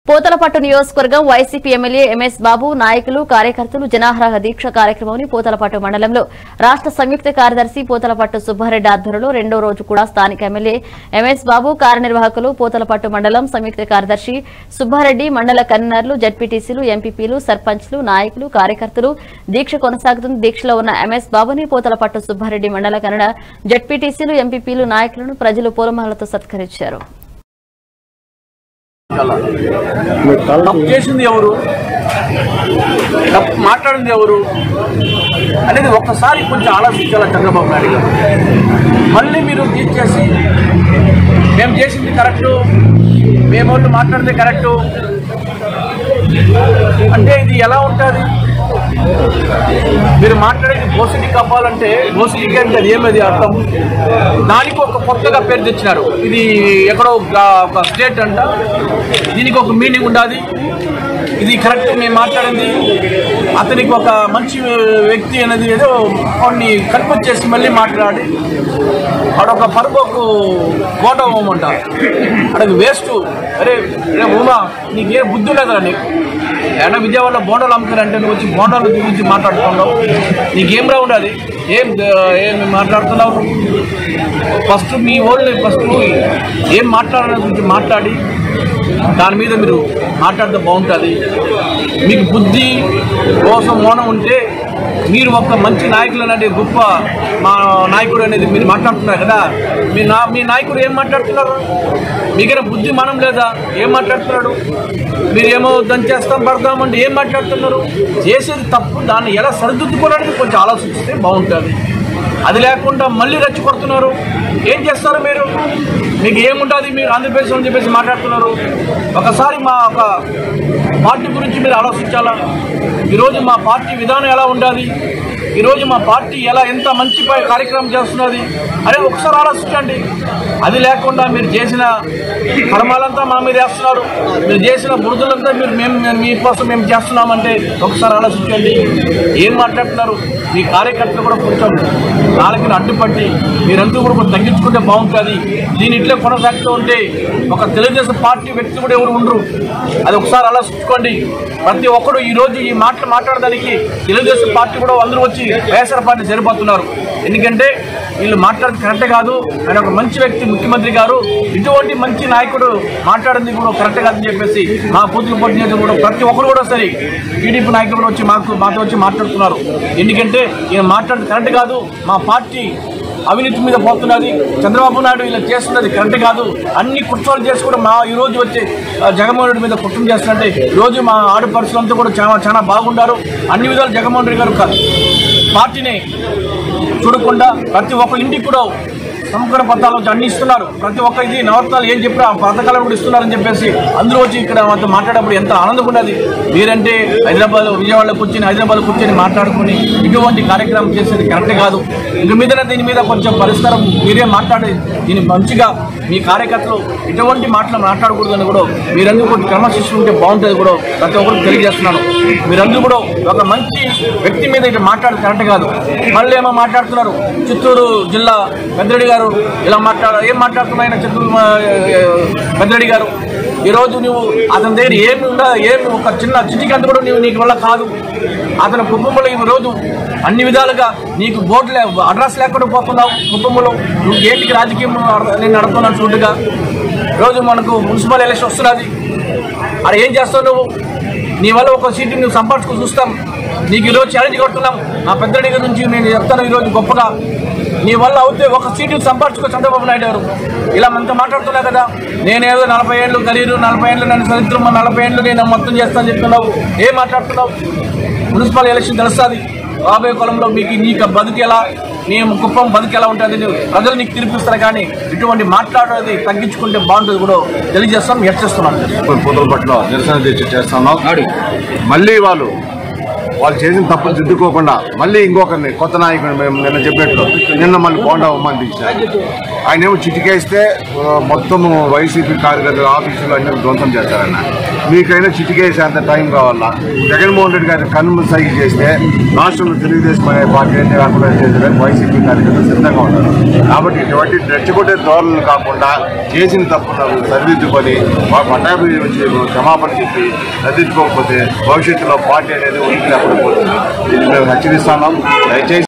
పోతలపట్టు నియోజకవర్గం YCP MLA MS బాబు నాయకులు కార్యకర్తలు జనాహ్రహ దీక్ష కార్యక్రమం పోతలపట్టు మండలంలో రాష్ట సంయుక్త కార్యదర్శి పోతలపట్టు సుబ్బారెడ్డి ఆధ్వర్యంలో రెండో రోజు కూడా స్థానిక ఎమ్మెల్యే ఎంఎస్ బాబు కార్యనిర్వాహకులు పోతలపట్టు మండలం సంయుక్త కార్యదర్శి సుబ్బారెడ్డి మండల కన్వీనర్లు జడ్పీటీసీలు ఎంపీపీలు సర్పంచ్లు నాయకులు కార్యకర్తలు దీక్ష కొనసాగుతుంది దీక్షలో ఉన్న ఎంఎస్ బాబుని పోతలపట్టు సుబ్బారెడ్డి మండల కన్నడ జడ్పీటీసీలు ఎంపీపీలు నాయకులను ప్రజలు పూలమాలతో సత్కరించారు తప్పు చేసింది ఎవరు తప్పు మాట్లాడింది ఎవరు అనేది ఒక్కసారి కొంచెం ఆలోచించాలి చంద్రబాబు నాయుడు గారు మళ్ళీ మీరు తీర్చేసి మేము చేసింది కరెక్టు మేము వాళ్ళు మాట్లాడితే కరెక్టు అంటే ఇది ఎలా ఉంటుంది మీరు మాట్లాడేది గోసిడి కప్పాలంటే గోసిడికి అంటే అది ఏమది అర్థం దానికి ఒక కొత్తగా పేరు తెచ్చినారు ఇది ఎక్కడో ఒక- ఒక స్టేట్ అంట దీనికి ఒక మీనింగ్ ఉండాలి ఇది కరెక్ట్ మేము మాట్లాడింది అతనికి ఒక మంచి వ్యక్తి అనేది ఏదో కొన్ని కల్పించేసి మళ్ళీ మాట్లాడి ఆడొక పరుపుకు కోట హోమంట అక్కడికి వేస్ట్ అరే అరే ఉమా నీకే బుద్ధి లేదురా నీకు ఏమన్నా విజయవాడలో బోండాలు అమ్ముతారంటే నువ్వు వచ్చి బోండాల గురించి మాట్లాడుతున్నావు నీకేం రా ఉండాలి ఏం ఏం మాట్లాడుతున్నావు ఫస్ట్ మీ ఓల్డ్ ఫస్ట్ ఏం మాట్లాడాలని గురించి మాట్లాడి దాని మీద మీరు మాట్లాడితే బాగుంటుంది మీకు బుద్ధి కోసం మౌనం ఉంటే మీరు ఒక మంచి నాయకులు అనేది గొప్ప మా నాయకుడు అనేది మీరు మాట్లాడుతున్నారు కదా మీ నా మీ నాయకుడు ఏం మాట్లాడుతున్నారు మీకైనా బుద్ధి మనం లేదా ఏం మాట్లాడుతున్నాడు మీరు ఏమో దాన్ని చేస్తాం పడతాం అంటే ఏం మాట్లాడుతున్నారు చేసేది తప్పు దాన్ని ఎలా సరిదిద్దుకోవడానికి కొంచెం ఆలోచిస్తే బాగుంటుంది అది లేకుండా మళ్ళీ రెచ్చగొడుతున్నారు ఏం చేస్తారు మీరు మీకు ఏముంటుంది మీరు ఆంధ్రప్రదేశ్ అని చెప్పేసి మాట్లాడుతున్నారు ఒకసారి మా ఒక పార్టీ గురించి మీరు ఆలోచించాలా ఈరోజు మా పార్టీ విధానం ఎలా ఉండాలి ఈరోజు మా పార్టీ ఎలా ఎంత మంచి ప- కార్యక్రమం చేస్తున్నది అరే ఒకసారి ఆలోచించండి అది లేకుండా మీరు చేసిన కర్మాలంతా మా మీద వేస్తున్నారు మీరు చేసిన బురదలంతా మీరు మేము మేము మీకోసం మేము చేస్తున్నామంటే ఒకసారి ఆలోచించండి ఏం మాట్లాడుతున్నారు మీ కార్యకర్తలు కూడా కొంచెం నాలుగుని అడ్డుపట్టి మీరంతా కూడా కొంచెం తగ్గించుకుంటే బాగుంటుంది దీని ఇట్లే కొనసాగుతూ ఉంటే ఒక తెలుగుదేశం పార్టీ వ్యక్తి కూడా ఎవరు ఉండరు అది ఒకసారి ఆలోచించుకోండి ప్రతి ఒక్కరు ఈ రోజు ఈ మాటలు మాట్లాడడానికి తెలుగుదేశం పార్టీ కూడా అందరూ వచ్చి వైఎస్ఆర్ పార్టీ సరిపోతున్నారు ఎందుకంటే వీళ్ళు మాట్లాడేది కరెక్ట్ కాదు ఆయన ఒక మంచి వ్యక్తి ముఖ్యమంత్రి గారు ఇటువంటి మంచి నాయకుడు మాట్లాడింది కూడా కరెక్ట్ కాదని చెప్పేసి మా పూతులు పొట్టిన కూడా ప్రతి ఒక్కరు కూడా సరే టీడీపీ నాయకులు కూడా వచ్చి మాకు మాతో వచ్చి మాట్లాడుతున్నారు ఎందుకంటే ఈయన మాట్లాడేది కరెక్ట్ కాదు మా పార్టీ అవినీతి మీద పోతున్నది చంద్రబాబు నాయుడు ఇలా చేస్తున్నది కరెక్ట్ కాదు అన్ని కుట్రలు చేసి కూడా మా ఈ రోజు వచ్చే ఆ, జగన్మోహన్ రెడ్డి మీద కుట్రం చేస్తున్నట్టే ఈ రోజు మా ఆడపడుచులంతా కూడా చాలా చాలా బాగుండారు అన్ని విధాలు జగన్మోహన్ రెడ్డి గారు క- పార్టీని చూడకుండా ప్రతి ఒక్క ఇంటికి కూడా సమగ్ర పథకాలు వచ్చి అన్ని ఇస్తున్నారు ప్రతి ఒక్క ఇది నవరత్నాలు ఏం చెప్పినా ఆ పథకాలు కూడా ఇస్తున్నారని చెప్పేసి అందరూ వచ్చి ఇక్కడ మాతో మాట్లాడేటప్పుడు ఎంత ఆనందంగా ఉన్నది మీరంటే హైదరాబాద్ విజయవాడలో కూర్చొని హైదరాబాద్ కూర్చొని మాట్లాడుకుని ఇటువంటి కార్యక్రమం చేసేది కరెక్ట్ కాదు ఇంక మీద దీని మీద కొంచెం పరిష్కారం మీరే మాట్లాడి దీన్ని మంచిగా మీ కార్యకర్తలు ఇటువంటి మాటలు మాట్లాడకూడదని కూడా మీరందరూ కూడా క్రమశిక్షణ ఉంటే బాగుంటుంది కూడా ప్రతి ఒక్కరికి తెలియజేస్తున్నాను మీరందరూ కూడా ఒక మంచి వ్యక్తి మీద ఇట్లా మాట్లాడేది కరెక్ట్ కాదు మళ్ళీ ఏమో మాట్లాడుతున్నారు చిత్తూరు జిల్లా పెద్దరెడ్డి గారు ఇలా మాట్లాడ ఏం మాట్లాడుతున్నాయన చిత్తూరు ఆ, పెద్దరెడ్డి గారు ఈరోజు నువ్వు అతని దగ్గర ఏమి ఉందా ఏమి ఒక చిన్న చిటికంత కూడా నువ్వు నీకు వల్ల కాదు అతని కుటుంబంలో ఈ రోజు అన్ని విధాలుగా నీకు బోర్డు లే అడ్రస్ లేకుండా పోతున్నావు కుటుంబంలో నువ్వు ఏంటికి రాజకీయం నేను నడుపుతున్నాను చూడగా రోజు మనకు మున్సిపల్ ఎలక్షన్ వస్తున్నది అక్కడ ఏం చేస్తావు నువ్వు నీ వల్ల ఒక సీటు నువ్వు సంపాదించుకుని చూస్తాం నీకు ఈరోజు ఛాలెంజ్ కొడుతున్నాం నా పెద్దడి నుంచి నేను చెప్తాను ఈరోజు గొప్పగా నీ వల్ల అవుతే ఒక సీటు సంపాదించుకో చంద్రబాబు నాయుడు గారు ఇలా మనతో మాట్లాడుతున్నా కదా నేనేదో నలభై ఏళ్ళు ఖరీదు నలభై ఏళ్ళు నన్ను చరిత్ర నలభై ఏళ్ళు నేను మొత్తం చేస్తాను చెప్తున్నావు ఏం మాట్లాడుతున్నావు మున్సిపల్ ఎలక్షన్ తెలుస్తుంది రాబోయే కాలంలో మీకు నీకు బతుకు ఎలా నీ కుప్పం బతుకు ఎలా ఉంటుంది అని ప్రజలు నీకు తీర్పిస్తారు కానీ ఇటువంటి మాట్లాడేది తగ్గించుకుంటే బాగుంటుంది కూడా తెలియజేస్తాం హెచ్చరిస్తున్నాను పూతల పట్ల నిరసన దీక్ష చేస్తున్నాం మళ్ళీ వాళ్ళు వాళ్ళు చేసిన తప్పులు దిద్దుకోకుండా మళ్ళీ ఇంకొకరిని కొత్త నాయకుని మేము నిన్న చెప్పినట్లు నిన్న మళ్ళీ బోండా ఉమ్మని తీశారు ఆయన ఏమో చిటికేస్తే ఆ, మొత్తం వైసీపీ కార్యకర్తల ఆఫీసులు అన్ని ధ్వంసం చేస్తారన్న మీకైనా చిటికేసే అంత టైం కావాలా జగన్మోహన్ రెడ్డి గారి కన్ను సైకి చేస్తే రాష్ట్రంలో తెలుగుదేశం అనే పార్టీ ఏంటి కాకుండా చేసేదానికి వైసీపీ కార్యకర్తలు సిద్ధంగా ఉన్నారు కాబట్టి ఇటువంటి రెచ్చగొట్టే ధోరణులు కాకుండా చేసిన తప్పును సరిదిద్దుకొని పట్టాభి వచ్చి క్షమాపణ చెప్పి సరిదిద్దుకోకపోతే భవిష్యత్తులో పార్టీ అనేది ఉనికి లేకుండా పోతుంది ఇది మేము హెచ్చరిస్తున్నాం దయచేసి